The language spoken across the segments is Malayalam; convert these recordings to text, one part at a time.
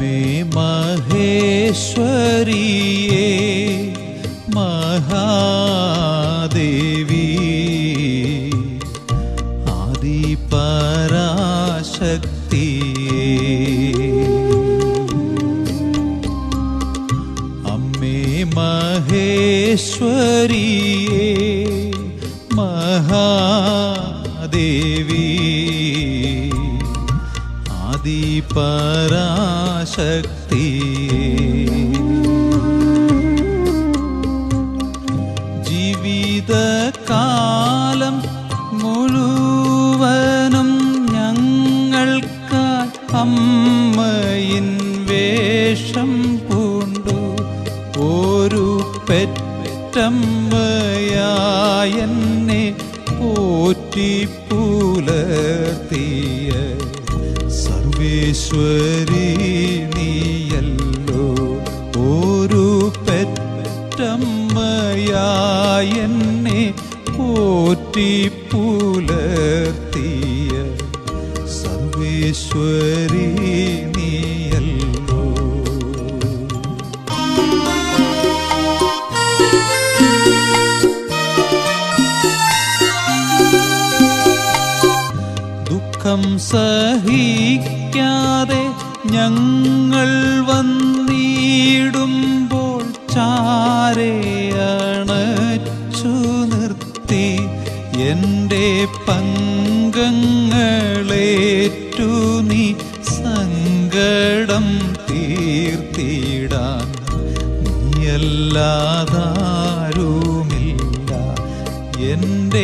അമ്മേ മഹേശ്വരിയേ മഹാദേവി ആദിപരാശക്തിയേ അമ്മേ മഹേശ്വരിയേ മഹാദേവി ആദിപരാശക്തി ജീവിതകാലം മുഴുവനും ഞങ്ങൾക്കായി അമ്മയിൻ വേഷം പൂണ്ടു ഒരു പെറ്റമ്മയായെന്നെ പോറ്റി പുലർത്തിയ സർവേശ്വരി നീയല്ലോ ഒരു പെറ്റമ്മയായെന്നെ പോറ്റി പുലർത്തിയ സർവേശ്വരി നീയല്ലോ ദുഃഖം സഹിക്കാതെ ഞങ്ങൾ വന്നിടുമ്പോൾ ചാരെ അണച്ചു നിർത്തി എൻ്റെ പങ്കങ്ങളേറ്റു നീ സങ്കടം തീർത്തിടാൻ നീയല്ലാതാരുമില്ല എൻ്റെ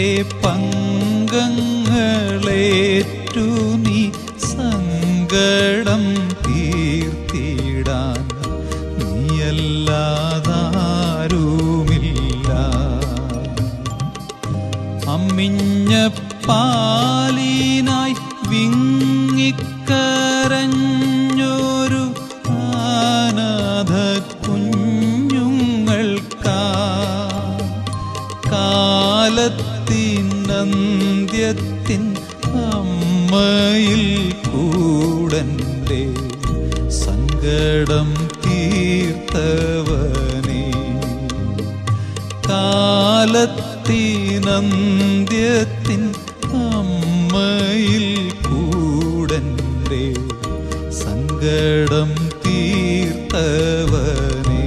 പങ്കങ്ങളേറ്റു നീ സങ്കടം തീർത്തിടാൻ നീയല്ലാതാരുമില്ല അമ്മിഞ്ഞ പാലിനായി വിങ്ങിക്കരഞ്ഞൊരു അനാഥ കുഞ്ഞുങ്ങൾക്കാ കാലത്തിനന്ത്യത്തിൻ അമ്മയിൽ കൂടൻ്റെ സങ്കടം തീർത്തവനേ കാലത്തിനന്ത്യത്തിൻ അമ്മയിൽ കൂടൻ്റെ സങ്കടം തീർത്തവനേ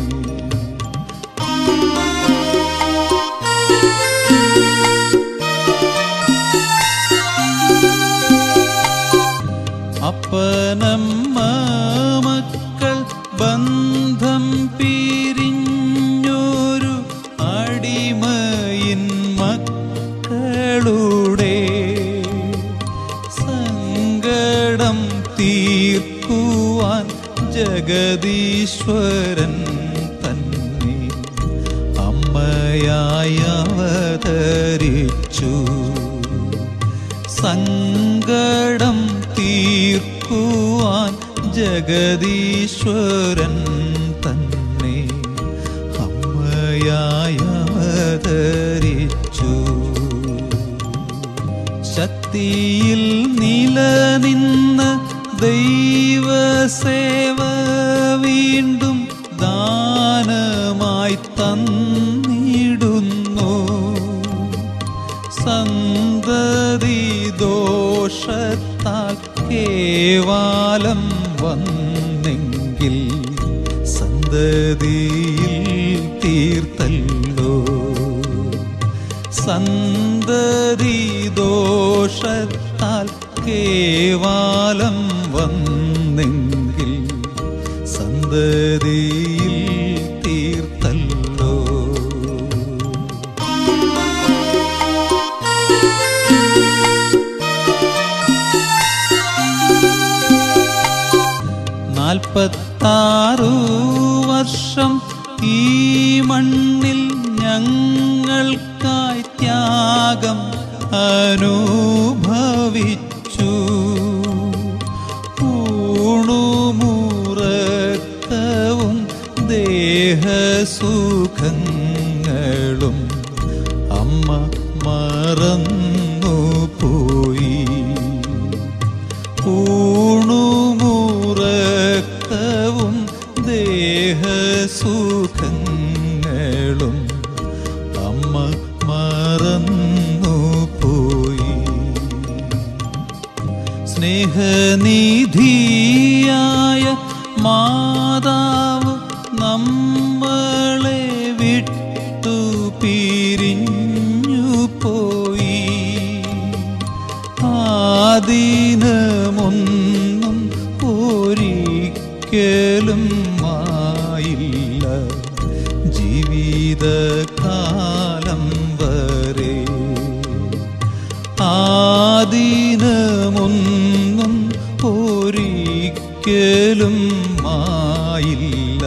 അപ്പനമ്മ മക്കൾ ബന്ധം പിരിഞ്ഞൊരു അടിമയിൻ മക്കളുടെ സങ്കടം തീർക്കുവാൻ ജഗദീശ്വരൻ തന്നെ അമ്മയായി അവതരിച്ചു സങ്കടം തീർക്കുവാൻ ജഗദീശ്വരൻ തന്നെ അമ്മയായി അവതരിച്ചു ശക്തിയിൽ നിലനിന്ന് ദൈവസേവ വീണ്ടും ദാനമായി തന്നിടുന്നു സന്തതി ദോഷത്താൽ കേവാലം വന്നെങ്കിൽ സന്തതിയിൽ തീർത്തല്ലോ സന്തതി ദോഷത്താൽ കേവാലം വന്നെങ്കിൽ സന്തതിയിൽ തീർത്തല്ലോ നാൽപ്പത്താറു വർഷം ഈ മണ്ണിൽ ഞങ്ങൾക്കായി ത്യാഗം അനുഭവിച്ചു ൂണുമുറക്കവും ദേഹസുഖങ്ങളും അമ്മ മറന്നു പോയി ഊണുമുറക്കവും സുഖങ്ങളും അമ്മ മറന്നു പോയി സ്നേഹനിധിയായ മാതാവ് നമ്മളെ വിട്ടു പിരിഞ്ഞു പോയി ആദിനമൊന്നും ഒരിക്കലും ആയില്ല ജീവിതകാലം വരെ ആദിനമൊന്നും ഒരിക്കലും ആയില്ല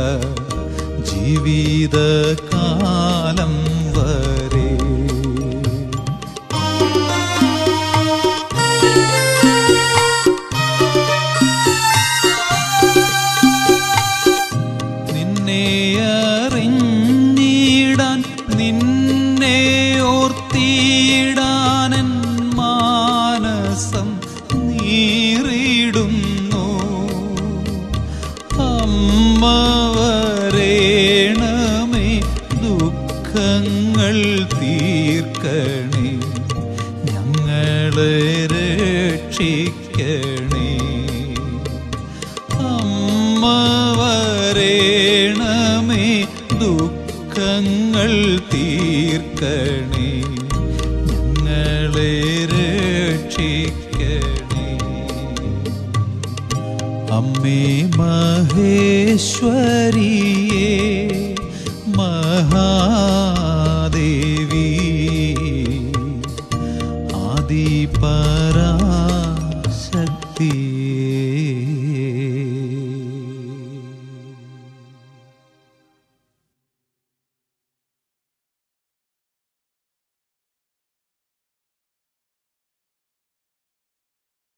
ജീവിതകാലം വരെ നിന്നെ അറിഞ്ഞിടാൻ നിന്നെ ഓർത്തിടാനൻ മാനസം നീറിടുന്നു അമ്മ വരേണമേ ദുഃഖങ്ങൾ തീർക്കണേ ഞങ്ങളെ രക്ഷിക്കണേ അമ്മ വരേണമേ ദുഃഖങ്ങൾ തീർക്കണേ ഞങ്ങളെ രക്ഷിക്കണേ അമ്മേ മഹേശ്വരിയേ മഹാദേവി ആദിപരാശക്തി